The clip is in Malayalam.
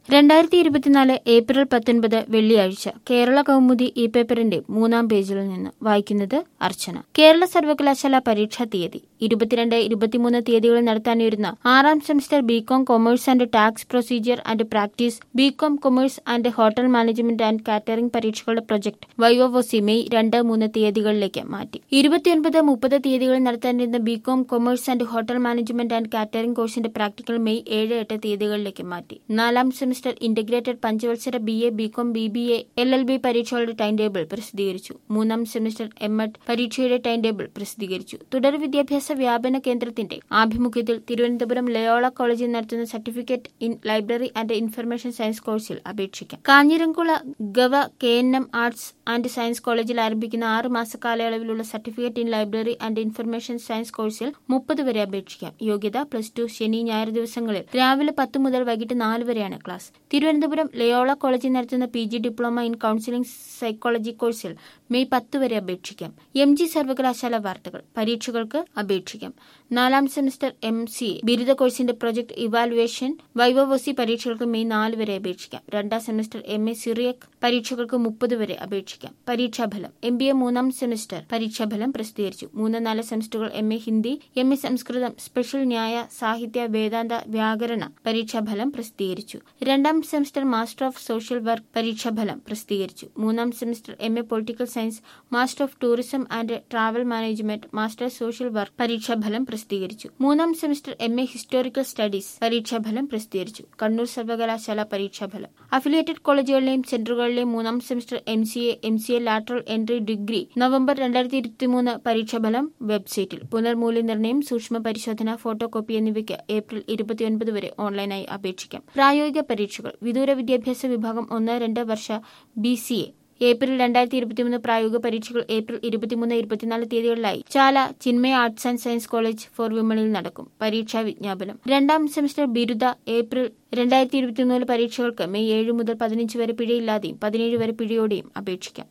രണ്ടായിരത്തി ഇരുപത്തിനാല് ഏപ്രിൽ പത്തൊൻപത് വെള്ളിയാഴ്ച കേരള കൗമുദി ഈ പേപ്പറിന്റെ മൂന്നാം പേജിൽ നിന്ന് വായിക്കുന്നത് അർച്ചന കേരള സർവകലാശാല പരീക്ഷാ തീയതി ഇരുപത്തിരണ്ട് ഇരുപത്തിമൂന്ന് തീയതികളിൽ നടത്താനിരുന്ന ആറാം semester BCom commerce and tax procedure and practice BCom commerce and hotel management and catering പരീക്ഷകളുടെ പ്രൊജക്ട് വൈവോവോസി മെയ് രണ്ട് മൂന്ന് തീയതികളിലേക്ക് മാറ്റി ഇരുപത്തിയൊൻപത് മുപ്പത് തീയതികളിൽ നടത്താനിരുന്ന BCom commerce and hotel management and catering കോഴ്സിന്റെ പ്രാക്ടിക്കൽ മെയ് ഏഴ് എട്ട് തീയതികളിലേക്ക് മാറ്റി നാലാം സെമസ്റ്റർ ഇന്റഗ്രേറ്റഡ് പഞ്ചവത്സര B A BCom B B A L L B പരീക്ഷകളുടെ ടൈം ടേബിൾ പ്രസിദ്ധീകരിച്ചു മൂന്നാം സെമസ്റ്റർ എം എഡ് പരീക്ഷയുടെ ടൈം ടേബിൾ പ്രസിദ്ധീകരിച്ചു തുടർ വിദ്യാഭ്യാസ വ്യാപന കേന്ദ്രത്തിന്റെ ആഭിമുഖ്യത്തിൽ തിരുവനന്തപുരം ലയോള കോളേജിൽ നടത്തുന്ന certificate in library and information science കോഴ്സിൽ അപേക്ഷിക്കാം കാഞ്ഞിരംകുള ഗവ K N M arts and science കോളേജിൽ ആരംഭിക്കുന്ന ആറ് മാസ കാലയളവിലുള്ള certificate in library and information science കോഴ്സിൽ മുപ്പത് വരെ അപേക്ഷിക്കാം യോഗ്യത പ്ലസ് ടു ശനി ഞായർ ദിവസങ്ങളിൽ രാവിലെ പത്ത് മുതൽ വൈകിട്ട് നാല് വരെയാണ് ക്ലാസ് തിരുവനന്തപുരം ലയോള കോളേജിൽ നടത്തുന്ന P G diploma in counselling psychology കോഴ്സിൽ മെയ് പത്ത് വരെ അപേക്ഷിക്കാം എം ജി സർവകലാശാല വാർത്തകൾ പരീക്ഷകൾക്ക് അപേക്ഷിക്കാം നാലാം സെമസ്റ്റർ എം സി എ ബിരുദ കോഴ്സിന്റെ പ്രൊജക്ട് ഇവാലുവേഷൻ വൈവോവോസി പരീക്ഷകൾക്ക് മെയ് നാല് വരെ അപേക്ഷിക്കാം രണ്ടാം സെമസ്റ്റർ എം എ സിറിയക് പരീക്ഷകൾക്ക് മുപ്പത് വരെ അപേക്ഷിക്കാം പരീക്ഷാഫലം എം ബി എ മൂന്നാം സെമസ്റ്റർ പരീക്ഷാഫലം പ്രസിദ്ധീകരിച്ചു മൂന്ന് നാല് സെമസ്റ്ററുകൾ M A Hindi M A സംസ്കൃതം സ്പെഷ്യൽ ന്യായ സാഹിത്യ വേദാന്ത വ്യാകരണ പരീക്ഷാഫലം പ്രസിദ്ധീകരിച്ചു രണ്ടാം semester master of social work പരീക്ഷാഫലം പ്രസിദ്ധീകരിച്ചു മൂന്നാം semester M A political science master of tourism and travel management master social work പരീക്ഷാഫലം പ്രസിദ്ധീകരിച്ചു മൂന്നാം semester M A historical studies പരീക്ഷാഫലം പ്രസിദ്ധീകരിച്ചു കണ്ണൂർ സർവകലാശാല പരീക്ഷാഫലം അഫിലിയേറ്റഡ് കോളേജുകളിലെയും സെന്ററുകളിലെയും മൂന്നാം semester M C A M C A lateral entry degree November രണ്ടായിരത്തി ഇരുപത്തിമൂന്ന് പരീക്ഷാഫലം വെബ്സൈറ്റിൽ പുനർമൂല്യനിർണ്ണയം സൂക്ഷ്മ പരിശോധന ഫോട്ടോ കോപ്പി എന്നിവയ്ക്ക് ഏപ്രിൽ ഇരുപത്തിയൊൻപത് വരെ ഓൺലൈനായി അപേക്ഷിക്കാം പ്രായോഗിക പരീക്ഷകൾ വിദൂര വിദ്യാഭ്യാസ വിഭാഗം ഒന്ന് രണ്ട് വർഷ ബി സി എ ഏപ്രിൽ രണ്ടായിരത്തി ഇരുപത്തിമൂന്ന് പ്രായോഗിക പരീക്ഷകൾ ഏപ്രിൽ ഇരുപത്തിമൂന്ന് ഇരുപത്തിനാല് തീയതികളിലായി Chala Chinmaya arts and science college for വിമണിൽ നടക്കും പരീക്ഷാ വിജ്ഞാപനം രണ്ടാം സെമസ്റ്റർ ബിരുദ ഏപ്രിൽ രണ്ടായിരത്തി ഇരുപത്തിമൂന്ന് പരീക്ഷകൾക്ക് മെയ് ഏഴ് മുതൽ പതിനഞ്ച് വരെ പിഴയില്ലാതെയും പതിനേഴ് വരെ പിഴയോടെയും അപേക്ഷിക്കാം